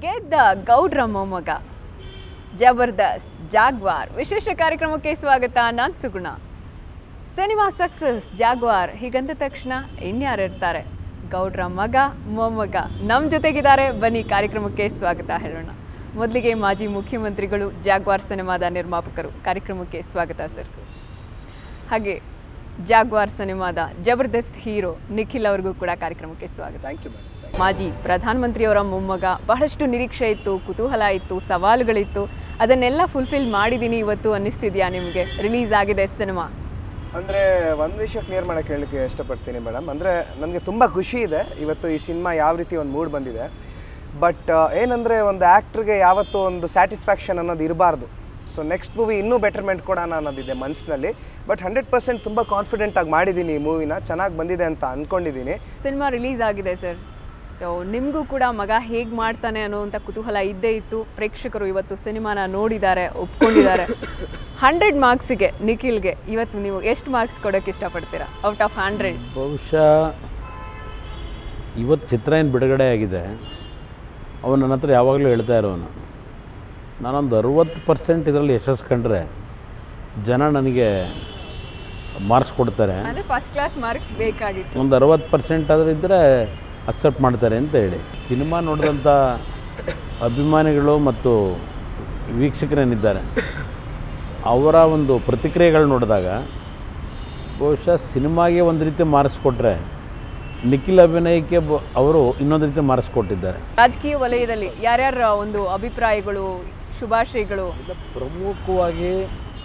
ಗೆದ್ದ ಗೌಡ್ರ ಮೊಮ್ಮಗ ಜಬರ್ದಸ್ತ್ ಜಾಗ್ವಾರ್ ವಿಶೇಷ ಕಾರ್ಯಕ್ರಮಕ್ಕೆ ಸ್ವಾಗತ ನಾನ್ ಸುಗುಣ ಸಿನಿಮಾ ಸಕ್ಸಸ್ ಜಾಗ್ವಾರ್ ಹೀಗಂದ ತಕ್ಷಣ ಇನ್ಯಾರು ಇರ್ತಾರೆ ಗೌಡ್ರ ಮಗ ಮೊಮ್ಮಗ ನಮ್ಮ ಜೊತೆಗಿದ್ದಾರೆ ಬನ್ನಿ ಕಾರ್ಯಕ್ರಮಕ್ಕೆ ಸ್ವಾಗತ ಹೇಳೋಣ ಮೊದಲಿಗೆ ಮಾಜಿ ಮುಖ್ಯಮಂತ್ರಿಗಳು ಜಾಗ್ವಾರ್ ಸಿನಿಮಾದ ನಿರ್ಮಾಪಕರು ಕಾರ್ಯಕ್ರಮಕ್ಕೆ ಸ್ವಾಗತ ಸರ್ ಹಾಗೆ ಜಾಗ್ವಾರ್ ಸಿನಿಮಾದ ಜಬರ್ದಸ್ತ್ ಹೀರೋ ನಿಖಿಲ್ ಅವ್ರಿಗೂ ಕೂಡ ಕಾರ್ಯಕ್ರಮಕ್ಕೆ ಸ್ವಾಗತ ಥ್ಯಾಂಕ್ ಯು ಮೇಡಮ್ ಮಾಜಿ ಪ್ರಧಾನಮಂತ್ರಿಯವರ ಮೊಮ್ಮಗ ಬಹಳಷ್ಟು ನಿರೀಕ್ಷೆ ಇತ್ತು ಕುತೂಹಲ ಇತ್ತು ಸವಾಲುಗಳಿತ್ತು ಅದನ್ನೆಲ್ಲ ಫುಲ್ಫಿಲ್ ಮಾಡಿದ್ದೀನಿ ಇವತ್ತು ಅನ್ನಿಸ್ತಿದ್ಯಾ ನಿಮಗೆ ರಿಲೀಸ್ ಆಗಿದೆ ಸಿನಿಮಾ ಅಂದರೆ ಒಂದು ವಿಷಯ ಕ್ಲಿಯರ್ ಮಾಡೋಕ್ಕೆ ಹೇಳಲಿಕ್ಕೆ ಇಷ್ಟಪಡ್ತೀನಿ ಮೇಡಮ್ ಅಂದರೆ ನನಗೆ ತುಂಬ ಖುಷಿ ಇದೆ ಇವತ್ತು ಈ ಸಿನಿಮಾ ಯಾವ ರೀತಿ ಒಂದು ಮೂಡ್ ಬಂದಿದೆ ಬಟ್ ಏನಂದರೆ ಒಂದು ಆ್ಯಕ್ಟ್ರಿಗೆ ಯಾವತ್ತೂ ಒಂದು ಸ್ಯಾಟಿಸ್ಫ್ಯಾಕ್ಷನ್ ಅನ್ನೋದು ಇರಬಾರ್ದು ಸೊ ನೆಕ್ಸ್ಟ್ ಮೂವಿ ಇನ್ನೂ ಬೆಟರ್ಮೆಂಟ್ ಕೊಡೋಣ ಅನ್ನೋದಿದೆ ಮನಸ್ಸಿನಲ್ಲಿ ಬಟ್ ಹಂಡ್ರೆಡ್ ಪರ್ಸೆಂಟ್ ತುಂಬ ಕಾನ್ಫಿಡೆಂಟಾಗಿ ಮಾಡಿದ್ದೀನಿ ಈ ಮೂವಿನ ಚೆನ್ನಾಗಿ ಬಂದಿದೆ ಅಂತ ಅಂದ್ಕೊಂಡಿದ್ದೀನಿ ಸಿನಿಮಾ ರಿಲೀಸ್ ಆಗಿದೆ ಸರ್ ಸೊ ನಿಮಗೂ ಕೂಡ ಮಗ ಹೇಗೆ ಮಾಡ್ತಾನೆ ಅನ್ನೋವಂಥ ಕುತೂಹಲ ಇದ್ದೇ ಇತ್ತು ಪ್ರೇಕ್ಷಕರು ಇವತ್ತು ಸಿನಿಮಾನ ನೋಡಿದ್ದಾರೆ ಒಪ್ಕೊಂಡಿದ್ದಾರೆ ಹಂಡ್ರೆಡ್ ಮಾರ್ಕ್ಸಿಗೆ ನಿಖಿಲ್ಗೆ ಇವತ್ತು ನೀವು ಎಷ್ಟು ಮಾರ್ಕ್ಸ್ ಕೊಡೋಕ್ಕೆ ಇಷ್ಟಪಡ್ತೀರಾ ಔಟ್ ಆಫ್ ಹಂಡ್ರೆಡ್ ಬಹುಶಃ ಇವತ್ತು ಚಿತ್ರ ಏನು ಬಿಡುಗಡೆ ಆಗಿದೆ ಅವನು ನನ್ನ ಹತ್ರ ಯಾವಾಗಲೂ ಹೇಳ್ತಾ ಇರೋನು ನಾನೊಂದು ಅರುವತ್ತು ಪರ್ಸೆಂಟ್ ಇದರಲ್ಲಿ ಯಶಸ್ಸು ಕಂಡ್ರೆ ಜನ ನನಗೆ ಮಾರ್ಕ್ಸ್ ಕೊಡ್ತಾರೆ ಅಂದರೆ ಫಸ್ಟ್ ಕ್ಲಾಸ್ ಮಾರ್ಕ್ಸ್ ಬೇಕಾಗಿತ್ತು ಒಂದು ಅರವತ್ತು ಪರ್ಸೆಂಟ್ ಆದರೂ ಇದ್ದರೆ ಅಕ್ಸೆಪ್ಟ್ ಮಾಡ್ತಾರೆ ಅಂತ ಹೇಳಿ ಸಿನಿಮಾ ನೋಡಿದಂಥ ಅಭಿಮಾನಿಗಳು ಮತ್ತು ವೀಕ್ಷಕರೇನಿದ್ದಾರೆ ಅವರ ಒಂದು ಪ್ರತಿಕ್ರಿಯೆಗಳು ನೋಡಿದಾಗ ಬಹುಶಃ ಸಿನಿಮಾಗೆ ಒಂದು ರೀತಿ ಮಾರ್ಕ್ಸ್ ಕೊಟ್ಟರೆ ನಿಖಿಲ್ ಅಭಿನಯಕ್ಕೆ ಬ ಅವರು ಇನ್ನೊಂದು ರೀತಿ ಮಾರ್ಕ್ಸ್ ಕೊಟ್ಟಿದ್ದಾರೆ ರಾಜಕೀಯ ವಲಯದಲ್ಲಿ ಯಾರ್ಯಾರ ಒಂದು ಅಭಿಪ್ರಾಯಗಳು ಶುಭಾಶಯಗಳು ಈಗ ಪ್ರಮುಖವಾಗಿ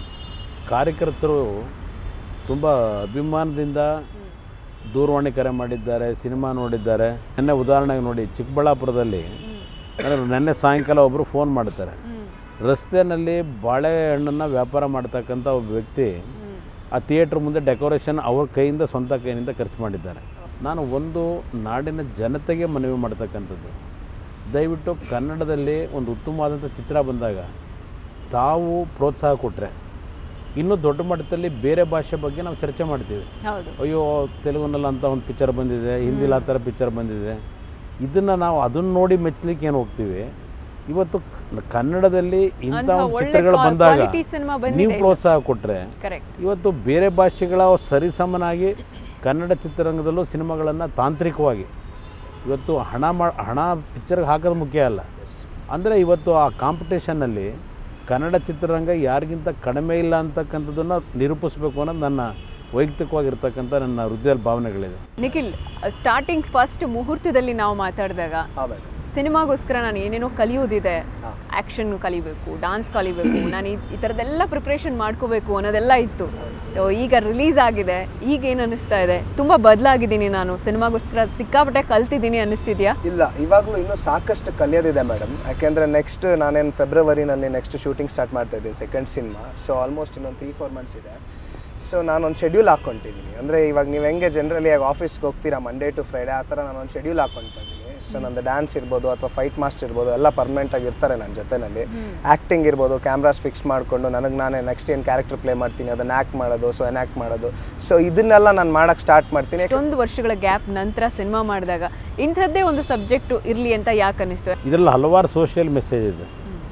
ಕಾರ್ಯಕರ್ತರು ತುಂಬ ಅಭಿಮಾನದಿಂದ ದೂರವಾಣಿ ಕರೆ ಮಾಡಿದ್ದಾರೆ ಸಿನಿಮಾ ನೋಡಿದ್ದಾರೆ ನೆನ್ನೆ ಉದಾಹರಣೆಗೆ ನೋಡಿ ಚಿಕ್ಕಬಳ್ಳಾಪುರದಲ್ಲಿ ಅಂದರೆ ನೆನ್ನೆ ಸಾಯಂಕಾಲ ಒಬ್ಬರು ಫೋನ್ ಮಾಡ್ತಾರೆ ರಸ್ತೆಯಲ್ಲಿ ಬಾಳೆಹಣ್ಣನ್ನು ವ್ಯಾಪಾರ ಮಾಡ್ತಕ್ಕಂಥ ಒಬ್ಬ ವ್ಯಕ್ತಿ ಆ ಥಿಯೇಟ್ರ್ ಮುಂದೆ ಡೆಕೋರೇಷನ್ ಅವ್ರ ಕೈಯಿಂದ ಸ್ವಂತ ಕೈಯಿಂದ ಖರ್ಚು ಮಾಡಿದ್ದಾರೆ ನಾನು ಒಂದು ನಾಡಿನ ಜನತೆಗೆ ಮನವಿ ಮಾಡ್ತಕ್ಕಂಥದ್ದು ದಯವಿಟ್ಟು ಕನ್ನಡದಲ್ಲಿ ಒಂದು ಉತ್ತಮವಾದಂಥ ಚಿತ್ರ ಬಂದಾಗ ತಾವು ಪ್ರೋತ್ಸಾಹ ಕೊಟ್ಟರೆ ಇನ್ನೂ ದೊಡ್ಡ ಮಟ್ಟದಲ್ಲಿ ಬೇರೆ ಭಾಷೆ ಬಗ್ಗೆ ನಾವು ಚರ್ಚೆ ಮಾಡ್ತೀವಿ ಹೌದು ಅಯ್ಯೋ ತೆಲುಗುನಲ್ಲಿ ಅಂತ ಒಂದು ಪಿಕ್ಚರ್ ಬಂದಿದೆ ಹಿಂದಿಲಿ ಆ ಥರ ಪಿಕ್ಚರ್ ಬಂದಿದೆ ಇದನ್ನು ನಾವು ಅದನ್ನು ನೋಡಿ ಮೆಚ್ಚಲಿಕ್ಕೆ ಏನು ಹೋಗ್ತೀವಿ ಇವತ್ತು ಕ- ಕನ್ನಡದಲ್ಲಿ ಇಂಥ ಅಂಥ ಒಂದು ಒಳ್ಳೆ ಚಿತ್ರಗಳು ಕ್ವಾ- ಬಂದಾಗ quality cinema ಬಂದಿದೆ ನೀವು ಇವತ್ತು. ಪ್ರೋತ್ಸಾಹ ಕೊಟ್ಟರೆ ಕರೆಕ್ಟ್ ಇವತ್ತು ಬೇರೆ ಭಾಷೆಗಳ ಸರಿಸಮನಾಗಿ ಕನ್ನಡ ಚಿತ್ರರಂಗದಲ್ಲೂ ಸಿನಿಮಾಗಳನ್ನು ತಾಂತ್ರಿಕವಾಗಿ ಇವತ್ತು ಹಣ ಮಾ ಹಣ ಪಿಕ್ಚರ್ಗೆ ಹಾಕೋದು ಮುಖ್ಯ ಅಲ್ಲ ಅಂದರೆ ಇವತ್ತು ಆ ಕಾಂಪಿಟೇಷನ್ನಲ್ಲಿ ಕನ್ನಡ ಚಿತ್ರರಂಗ ಯಾರಿಗಿಂತ ಕಡಿಮೆ ಇಲ್ಲ ಅಂತಕ್ಕಂಥದ್ದನ್ನು ನಿರೂಪಿಸ್ಬೇಕು ಅನ್ನೋದು ನನ್ನ ವೈಯಕ್ತಿಕವಾಗಿರ್ತಕ್ಕಂಥ ನನ್ನ ಹೃದಯದ ಭಾವನೆಗಳಿದೆ ನಿಖಿಲ್ ಸ್ಟಾರ್ಟಿಂಗ್ ಫಸ್ಟ್ ಮುಹೂರ್ತದಲ್ಲಿ ನಾವು ಮಾತಾಡಿದಾಗ ಹಾಂ ಮೇಡಮ್ ಸಿನಿಮಾಗೋಸ್ಕರ ನಾನು ಏನೇನೋ ಕಲಿಯೋದಿದೆ ಹಾಂ ಆ್ಯಕ್ಷನ್ ಕಲಿಬೇಕು ಡಾನ್ಸ್ ಕಲಿಬೇಕು ನಾನು ಈ- ಈ ಥರದ್ದೆಲ್ಲ ಪ್ರಿಪ್ರೇಷನ್ ಮಾಡ್ಕೋಬೇಕು ಅನ್ನೋದೆಲ್ಲ ಇತ್ತು ಸೊ ಈಗ ರಿಲೀಸ್ ಆಗಿದೆ ಈಗ ಏನು ಅನ್ನಿಸ್ತಾ ಇದೆ ತುಂಬ ಬದಲಾಗಿದ್ದೀನಿ ನಾನು ಸಿನಿಮಾಗೋಸ್ಕರ ಸಿಕ್ಕಾಪಟ್ಟೆ ಕಲ್ತಿದ್ದೀನಿ ಅನ್ನಿಸ್ತಿದ್ಯಾ ಇಲ್ಲ ಇವಾಗಲೂ ಇನ್ನೂ ಸಾಕಷ್ಟು ಕಲಿಯೋದಿದೆ ಮೇಡಮ್ ಯಾಕೆಂದರೆ ನೆಕ್ಸ್ಟ್ ನಾನೇನು ಫೆಬ್ರವರಿನಲ್ಲಿ ನೆಕ್ಸ್ಟ್ ಶೂಟಿಂಗ್ ಸ್ಟಾರ್ಟ್ ಮಾಡ್ತಾ ಇದ್ದೀನಿ ಸೆಕೆಂಡ್ ಸಿನಿಮಾ ಸೊ ಆಲ್ಮೋಸ್ಟ್ ಇನ್ನೊಂದು ತ್ರೀ ಫೋರ್ ಮಂತ್ಸ್ ಇದೆ ಸೊ ನಾನೊಂದು ಶೆಡ್ಯೂಲ್ ಹಾಕ್ಕೊಂಡಿದ್ದೀನಿ ಅಂದರೆ ಇವಾಗ ನೀವು ಹೆಂಗೆ ಜನರಲಿ ಆಗಿ ಆಫೀಸ್ಗೆ ಹೋಗ್ತೀರಾ ಮಂಡೇ ಟು ಫ್ರೈಡೇ ಆ ಥರ ನಾನೊಂದು ಶೆಡ್ಯೂಲ್ ಹಾಕ್ಕೊಳ್ತಾ ಇದ್ದೀನಿ ಸೊ ನಂದು ಡ್ಯಾನ್ಸ್ ಇರ್ಬೋದು ಅಥವಾ ಫೈಟ್ ಮಾಸ್ಟರ್ ಇರ್ಬೋದು ಎಲ್ಲ ಪರ್ಮನೆಂಟಾಗಿ ಇರ್ತಾರೆ ನನ್ನ ಜೊತೆನಲ್ಲಿ ಆ್ಯಕ್ಟಿಂಗ್ ಇರ್ಬೋದು ಕ್ಯಾಮ್ರಾಸ್ ಫಿಕ್ಸ್ ಮಾಡಿಕೊಂಡು ನನಗೆ ನಾನೇ ನೆಕ್ಸ್ಟ್ ಏನು ಕ್ಯಾರೆಕ್ಟರ್ ಪ್ಲೇ ಮಾಡ್ತೀನಿ ಅದನ್ನು ಆ್ಯಕ್ಟ್ ಮಾಡೋದು ಸೊ ಎನ್ಯಾಕ್ಟ್ ಮಾಡೋದು ಸೊ ಇದನ್ನೆಲ್ಲ ನಾನು ಮಾಡೋಕ್ಕೆ ಸ್ಟಾರ್ಟ್ ಮಾಡ್ತೀನಿ ಇಷ್ಟೊಂದು ವರ್ಷಗಳ ಗ್ಯಾಪ್ ನಂತರ ಸಿನಿಮಾ ಮಾಡಿದಾಗ ಇಂಥದ್ದೇ ಒಂದು ಸಬ್ಜೆಕ್ಟು ಇರಲಿ ಅಂತ ಯಾಕೆ ಅನ್ನಿಸ್ತು ಇದರಲ್ಲಿ ಹಲವಾರು ಸೋಷಿಯಲ್ ಮೆಸೇಜ್ ಇದೆ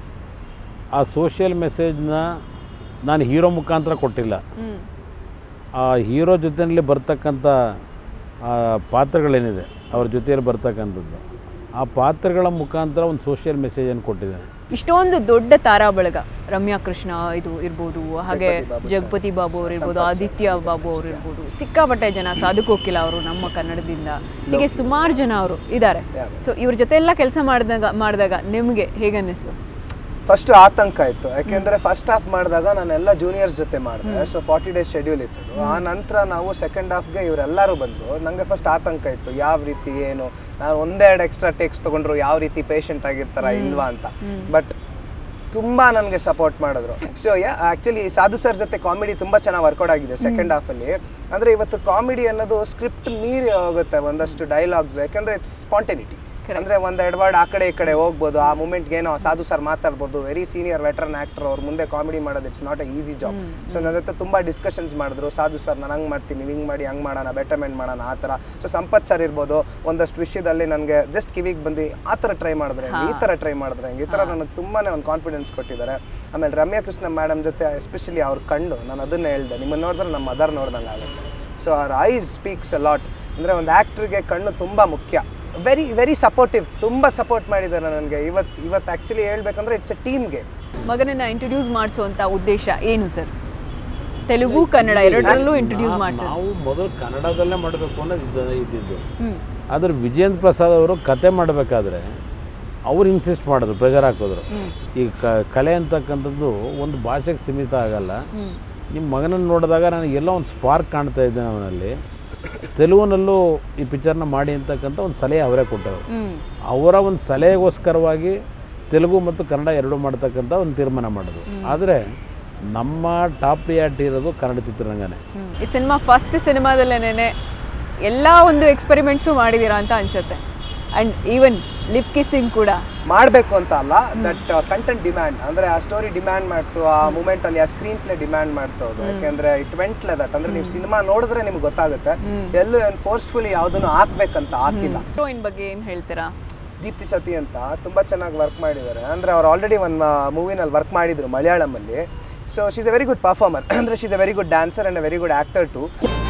ಆ ಸೋಷಿಯಲ್ ಮೆಸೇಜ್ನ ನಾನು ಹೀರೋ ಮುಖಾಂತರ ಕೊಟ್ಟಿಲ್ಲ ಹ್ಞೂ ಆ ಹೀರೋ ಜೊತೆಯಲ್ಲಿ ಬರ್ತಕ್ಕಂಥ ಆ ಪಾತ್ರಗಳೇನಿದೆ ಅವ್ರ ಜೊತೆಯಲ್ಲಿ ಬರ್ತಕ್ಕಂಥದ್ದು ಆ ಪಾತ್ರಗಳ ಮುಖಾಂತರ ಒಂದು ಸೋಷಿಯಲ್ ಮೆಸೇಜನ್ನು ಕೊಟ್ಟಿದ್ದಾರೆ ಇಷ್ಟೊಂದು ದೊಡ್ಡ ತಾರಾ ಬಳಗ ರಮ್ಯಾ ಕೃಷ್ಣ ಇದು ಇರ್ಬೋದು ಹಾಗೆ ಜಗಪತಿ ಬಾಬು ಜಗಪತಿ ಬಾಬು ಅವರು ಇರ್ಬೋದು ಆದಿತ್ಯ ಬಾಬು ಅವರು ಇರ್ಬೋದು ಸಿಕ್ಕಾಪಟ್ಟೆ ಜನ ಸಾಧುಕೋಕಿಲ ಅವರು ನಮ್ಮ ಕನ್ನಡದಿಂದ ಹೀಗೆ ಸುಮಾರು ಜನ ಅವರು ಇದ್ದಾರೆ Yeah. ಸೊ ಇವ್ರ ಜೊತೆ ಎಲ್ಲ ಕೆಲಸ ಮಾಡಿದಾಗ ಮಾಡಿದಾಗ ನಿಮಗೆ ಹೇಗೆ ಅನ್ನಿಸ್ತು ಫಸ್ಟ್ ಆತಂಕ ಇತ್ತು ಯಾಕೆಂದ್ರೆ ಫಸ್ಟ್ ಹಾಫ್ ಮಾಡಿದಾಗ ನಾನೆಲ್ಲ ಜೂನಿಯರ್ಸ್ ಜೊತೆ ಮಾಡಿದೆ ಸೊ ಫಾರ್ಟಿ ಡೇಸ್ ಶೆಡ್ಯೂಲ್ ಇತ್ತು ಆ ನಂತರ ನಾವು ಸೆಕೆಂಡ್ ಹಾಫ್ಗೆ ಇವರೆಲ್ಲರೂ ಬಂದರು ನನಗೆ ಫಸ್ಟ್ ಆತಂಕ ಇತ್ತು ಯಾವ ರೀತಿ ಏನು ನಾನು ಒಂದೆರಡು ಎಕ್ಸ್ಟ್ರಾ ಟೇಕ್ಸ್ ತೊಗೊಂಡ್ರು ಯಾವ ರೀತಿ ಪೇಷಂಟ್ ಆಗಿರ್ತಾರ ಇಲ್ವಾ ಅಂತ ಬಟ್ ತುಂಬ ನನಗೆ ಸಪೋರ್ಟ್ ಮಾಡಿದ್ರು so ya actually Sadhu sir ಜೊತೆ ಕಾಮಿಡಿ ತುಂಬ ಚೆನ್ನಾಗಿ ವರ್ಕೌಟ್ ಆಗಿದೆ ಸೆಕೆಂಡ್ ಹಾಫಲ್ಲಿ ಅಂದರೆ ಇವತ್ತು ಕಾಮಿಡಿ ಅನ್ನೋದು ಸ್ಕ್ರಿಪ್ಟ್ ಮೀರಿ ಹೋಗುತ್ತೆ ಒಂದಷ್ಟು ಡೈಲಾಗ್ಸ್ ಯಾಕಂದರೆ ಇಟ್ಸ್ ಸ್ಪಾಂಟೆನಿಟಿ Correct. ಅಂದ್ರೆ ಒಂದ್ ಎರಡು ವರ್ಡ್ ಆ ಕಡೆ ಈ ಕಡೆ ಹೋಗ್ಬೋದು ಆ ಮೂಮೆಂಟ್ಗೆ ಏನೋ ಸಾಧು ಸರ್ ಮಾತಾಡ್ಬೋದು ವೆರಿ ಸೀನಿಯರ್ ವೆಟರನ್ ಆಕ್ಟರ್ ಅವ್ರ ಮುಂದೆ ಕಾಮಿಡಿ ಮಾಡೋದು it's not a easy job so ನನ್ನ ಜೊತೆ ತುಂಬಾ ಡಿಸ್ಕಷನ್ಸ್ ಮಾಡಿದ್ರು ಸಾಧು ಸರ್ ನಾನು ಹಂಗ್ ಮಾಡ್ತೀನಿ ನೀವು ಹಿಂಗ್ ಮಾಡಿ ಹಂಗ್ ಮಾಡೋಣ ಬೆಟರ್ಮೆಂಟ್ ಮಾಡೋಣ ಆ ಥರ ಸೊ ಸಂಪತ್ ಸರ್ ಇರ್ಬೋದು ಒಂದಷ್ಟು ವಿಷಯದಲ್ಲಿ ನನಗೆ ಜಸ್ಟ್ ಕಿವಿಗೆ ಬಂದು ಆ ಥರ ಟ್ರೈ ಮಾಡಿದ್ರೆ ಹೆಂಗೆ? ಈ ಥರ ಟ್ರೈ ಮಾಡಿದ್ರೆ ಹೆಂಗೆ? ಈ ಥರ ನನಗೆ ತುಂಬಾನೇ ಒಂದು ಕಾನ್ಫಿಡೆನ್ಸ್ ಕೊಟ್ಟಿದ್ದಾರೆ ಆಮೇಲೆ ರಮ್ಯಾ ಕೃಷ್ಣ ಮೇಡಮ್ ಜೊತೆ ಎಸ್ಪೆಷಲಿ ಅವ್ರ ಕಂಡು ನಾನು ಅದನ್ನೇ ಹೇಳ್ದೆ ನಿಮ್ಮನ್ನ ನೋಡಿದ್ರೆ ನಮ್ಮ ಮದರ್ ನೋಡ್ದಂಗೆ ಆಗುತ್ತೆ ಸೊ ಅವ್ರ ಐಸ್ ಸ್ಪೀಕ್ಸ್ ಅ ಲಾಟ್ ಅಂದರೆ ಒಂದು ಆ್ಯಕ್ಟ್ರಿಗೆ ಕಣ್ಣು ತುಂಬ ಮುಖ್ಯ ವೆರಿ ವೆರಿ ಸಪೋರ್ಟಿವ್ ತುಂಬ ಸಪೋರ್ಟ್ ಮಾಡಿದ್ದಾರೆ ನನಗೆ ಇವತ್ತು ಇವತ್ತು ಆ್ಯಕ್ಚುಲಿ ಹೇಳ್ಬೇಕಂದ್ರೆ ಇಟ್ಸ್ ಎ ಟೀಮ್ ಗೇಮ್ ಮಗನನ್ನ ಇಂಟ್ರೊಡ್ಯೂಸ್ ಮಾಡಿಸುವಂತ ಉದ್ದೇಶ ಏನು ಸರ್ ತೆಲುಗು ಕನ್ನಡ ಎರಡರಲ್ಲೂ ಇಂಟ್ರೊಡ್ಯೂಸ್ ನಾ- ಮಾಡಿಸೋದು ನಾವು ಮೊದಲು ಕನ್ನಡದಲ್ಲೇ ಮಾಡಬೇಕು ಅನ್ನೋದು ಇದ್ದ- ಇದ್ದಿದ್ದು ಹ್ಮ್ ಆದ್ರೆ ವಿಜೇಂದ್ರ ಪ್ರಸಾದ್ ಅವರು ಕತೆ ಮಾಡಬೇಕಾದ್ರೆ ಅವ್ರು ಇನ್ಸಿಸ್ಟ್ ಮಾಡಿದ್ರು ಪ್ರೆಷರ್ ಹಾಕಿದ್ರು ಹ್ಮ್ ಈ ಕ ಕಲೆ ಅಂತಕ್ಕಂಥದ್ದು ಒಂದು ಭಾಷೆಗೆ ಸೀಮಿತ ಆಗಲ್ಲ ಹ್ಮ್ ನಿಮ್ಮ ಮಗನನ್ನು ನೋಡಿದಾಗ ನನಗೆ ಎಲ್ಲೋ ಒಂದು ಸ್ಪಾರ್ಕ್ ಕಾಣ್ತಾ ಇದ್ದೆ ಅವನಲ್ಲಿ ತೆಲುಗಿನಲ್ಲೂ ಈ ಪಿಕ್ಚರ್ನ ಮಾಡಿ ಅಂತಕ್ಕಂಥ ಒಂದು ಸಲಹೆ ಅವರೇ ಕೊಟ್ಟರು ಹ್ಮ್ ಅವರ ಒಂದು ಸಲಹೆಗೋಸ್ಕರವಾಗಿ ತೆಲುಗು ಮತ್ತು ಕನ್ನಡ ಎರಡೂ ಮಾಡ್ತಕ್ಕಂಥ ಒಂದು ತೀರ್ಮಾನ ಮಾಡೋದು ಆದರೆ ನಮ್ಮ ಟಾಪ್ ಪ್ರಿಯಾರಿಟಿ ಇರೋದು ಕನ್ನಡ ಚಿತ್ರರಂಗನೇ ಹ್ಮ್. ಈ ಸಿನಿಮಾ ಫಸ್ಟ್ ಸಿನಿಮಾದಲ್ಲೇನೆ ಎಲ್ಲ ಒಂದು ಎಕ್ಸ್ಪೆರಿಮೆಂಟ್ಸು ಮಾಡಿದ್ದೀರಾ ಅಂತ ಅನ್ಸುತ್ತೆ ಅಂಡ್ ಈವನ್ ಲಿಪ್ ಕಿಸ್ಸಿಂಗ್ ಕೂಡ ಮಾಡಬೇಕು ಅಂತ ಅಲ್ಲ ದಟ್ ಕಂಟೆಂಟ್ ಡಿಮ್ಯಾಂಡ್ ಅಂದರೆ ಆ ಸ್ಟೋರಿ ಡಿಮ್ಯಾಂಡ್ ಮಾಡ್ತು ಆ ಮೂಮೆಂಟಲ್ಲಿ ಆ ಸ್ಕ್ರೀನ್ ಪ್ಲೇ ಡಿಮ್ಯಾಂಡ್ ಮಾಡ್ತು ಅದು ಯಾಕೆಂದ್ರೆ ಇಟ್ ವೆಂಟ್ಲೆ ದಟ್ ಅಂದರೆ ನೀವು ಸಿನಿಮಾ ನೋಡಿದ್ರೆ ನಿಮ್ಗೆ ಗೊತ್ತಾಗುತ್ತೆ ಎಲ್ಲೂ ಏನು ಫೋರ್ಸ್ಫುಲಿ ಯಾವುದನ್ನು ಹಾಕ್ಬೇಕಂತ ಹಾಕಿಲ್ಲ ಹೀರೋಯಿನ್ ಬಗ್ಗೆ ಏನು ಹೇಳ್ತೀರಾ ದೀಪ್ತಿ ಸತಿ ಅಂತ ತುಂಬ ಚೆನ್ನಾಗಿ ವರ್ಕ್ ಮಾಡಿದ್ದಾರೆ ಅಂದರೆ ಅವ್ರು ಆಲ್ರೆಡಿ ಒಂದು ಮೂವಿನಲ್ಲಿ ವರ್ಕ್ ಮಾಡಿದ್ರು ಮಲಯಾಳಮಲ್ಲಿ so she's a very good performer ಅಂದರೆ she's a very good dancer and a very good actor to